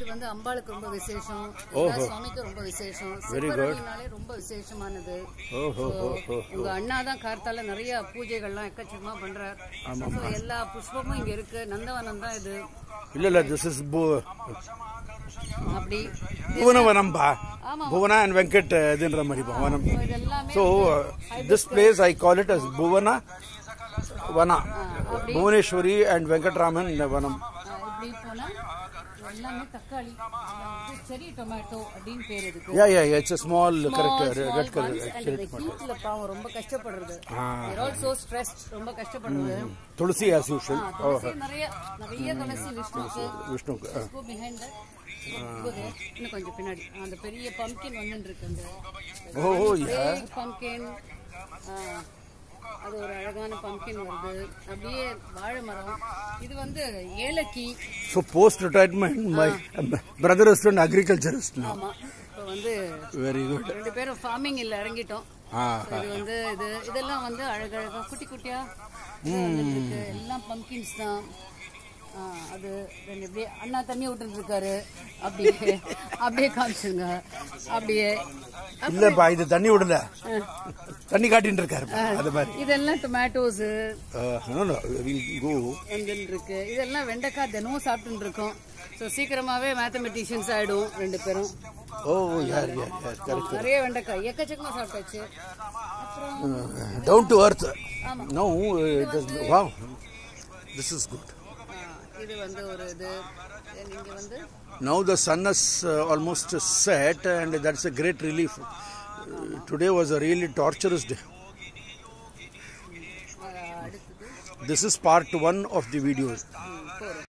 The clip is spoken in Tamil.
இது வந்து அம்பாளுக்கு ரொம்ப விசேஷம் ஓஹோ. எல்லா சுவாமிக்கும் ரொம்ப விசேஷம் Very good. சிவராத்திரினாலே ரொம்ப விசேஷமானது ஓஹோ So, ஓஹோ உங்க அண்ணா தான் கார்த்தால நிறைய பூஜைகள்லாம் எக்கச்சக்கமா பண்றார் So, எல்லா புஷ்பமும் இங்க இருக்கு நந்தவனம் தான் இது இல்ல இல்ல திஸ் இஸ் அப்படி புவனவனம் பா ஆமா. புவனா அண்ட் வெங்கட் இதுன்ற மாதிரி வனம் So, இது எல்லாமே So uh, this place I call it as Bhuvana Vana. Bhuvaneshwari and Venkatraman Vanam. ஆ, இப்படி போனா எல்லாமே தக்காளி செரி டொமேட்டோ அப்படின்னு பேர் இதுக்கு Yeah, yeah, yeah. It's a small, Small, correct, uh, small red color. ones and red the tomato. heatல பாவம் ரொம்ப கஷ்டப்படுறது ஆ. They're also stressed ரொம்ப கஷ்டப்படுறது Tulsi as usual. ஆ, Oh, துளசி நிறைய நிறைய துளசி விஷ்ணுக்கு Vishnu. Uh, go behind that go there இன்னும் கொஞ்சம் பின்னாடி அந்த பெரிய பம்கின் வந்துட்டு இருக்கு அந்த oh, yeah. big pumpkin ஆ, அது ஒரு அழகான பம்கின் வருது அப்படியே வாழை மரம் இது வந்து ஏலக்கி So post retirement, my um, brother is an agriculturist now. ஆமா இப்போ வந்து Very good. ரெண்டு பேரும் ஃபார்மிங் இல்ல இறங்கிட்டோம் Ah, So, இது வந்து இது இதெல்லாம் வந்து அழகழகா குட்டி குட்டியா இது வந்துட்டு இருக்கு எல்லாம் பம்கின்ஸ் தான் ஆ, அது ரெண்டு அப்படியே அண்ணா தண்ணி விட்டுட்டு இருக்காரு அப்படியே அப்படியே காமிச்சுங்க அப்படியே இல்லப்பா இது தண்ணி விடல தண்ணி காட்டின்னு இருக்காரு அது மாதிரி இதெல்லாம் tomatoes Uh, no, no, we'll go. வந்துட்டு இருக்கு இதெல்லாம் வெண்டைக்காய் தினமும் சாப்பிட்டுட்டு இருக்கோம் ஸோ சீக்கிரமாவே மேத்தமெட்டிஷியன்ஸ் ஆயிடும் ரெண்டு பேரும் Oh, yeah, yeah, yeah, correct. நிறைய வெண்டைக்காய் எக்கச்சக்கமா சாப்பிட்டாச்சு அப்புறம் Uh, down to earth. No, uh, it is, wow, this is good. ஆ, இது வந்து ஒரு இது நீங்க வந்து Now the sun has uh, almost set, and that's a great relief. Uh, today was a really torturous day. ஆ, அடுத்தது This is part one of the videos. Ah,